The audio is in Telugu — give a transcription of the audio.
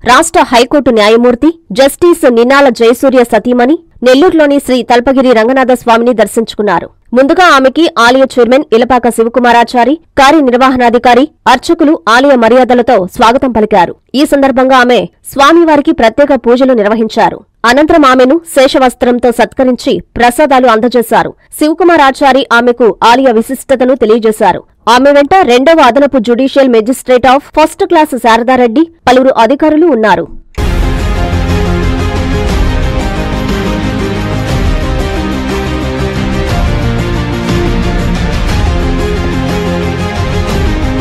రాష్ట్ర హైకోర్టు న్యాయమూర్తి జస్టిస్ నినాల జయసూర్య సతీమణి నెల్లూరులోని శ్రీ తల్పగిరి రంగనాథ స్వామిని దర్శించుకున్నారు ముందుగా ఆమెకి ఆలయ చైర్మన్ ఇలపాక శివకుమారాచారి కార్యనిర్వహణాధికారి అర్చకులు ఆలయ మర్యాదలతో స్వాగతం పలికారు ఈ సందర్భంగా ఆమె స్వామివారికి ప్రత్యేక పూజలు నిర్వహించారు అనంతరం ఆమెను శేషవస్త్రంతో సత్కరించి ప్రసాదాలు అందజేశారు శివకుమారాచారి ఆమెకు ఆలయ విశిష్టతను తెలియజేశారు ఆమె వెంట రెండవ అదనపు judicial magistrate of first class Sharada Reddy పలువురు అధికారులు ఉన్నారు